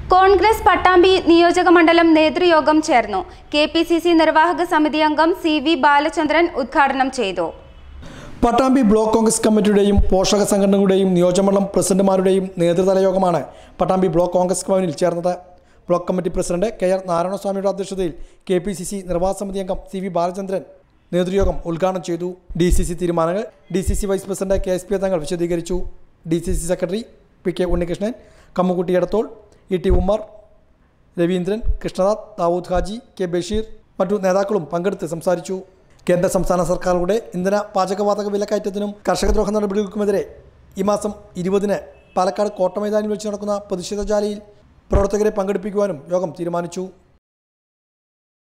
കോൺഗ്രസ് പട്ടാമ്പി നിയോജക മണ്ഡലം നേതൃയോഗം ചേർന്നു കെ പി സി സി നിർവാഹക സമിതി അംഗം സി വി ബാലചന്ദ്രൻ ഉദ്ഘാടനം ചെയ്തു പട്ടാമ്പി ബ്ലോക്ക് കോൺഗ്രസ് കമ്മിറ്റിയുടെയും പോഷക സംഘടനകളുടെയും നിയോജകമണ്ഡലം പ്രസിഡന്റുമാരുടെയും നേതൃതല യോഗമാണ് പട്ടാമ്പി ബ്ലോക്ക് കോൺഗ്രസ് ഭവനിൽ ചേർന്നത് block committee president K R നാരായണസ്വാമിയുടെ അധ്യക്ഷതയിൽ കെ പി സി സി നിർവാഹക സമിതി അംഗം സി വി ബാലചന്ദ്രൻ നേതൃയോഗം ഉദ്ഘാടനം ചെയ്തു ഡി സി സി തീരുമാനങ്ങൾ D C C vice president K S P Thangal വിശദീകരിച്ചു D C C secretary P K Unnikrishnan Kammukutty Edathol E T Ummer Raveendran Krishnadas Dawood Haji K Basheer മറ്റു നേതാക്കളും പങ്കെടുത്ത് സംസാരിച്ചു കേന്ദ്ര സംസ്ഥാന സർക്കാരുകളുടെ ഇന്ധന പാചകവാതക വിലക്കയറ്റത്തിനും കർഷകദ്രോഹ നടപടികൾക്കുമെതിരെ ഈ മാസം ഇരുപതിന് പാലക്കാട് കോട്ടമൈതാനിൽ വെച്ച് നടക്കുന്ന പ്രതിഷേധ ജാലയിൽ പ്രവർത്തകരെ പങ്കെടുപ്പിക്കുവാനും യോഗം തീരുമാനിച്ചു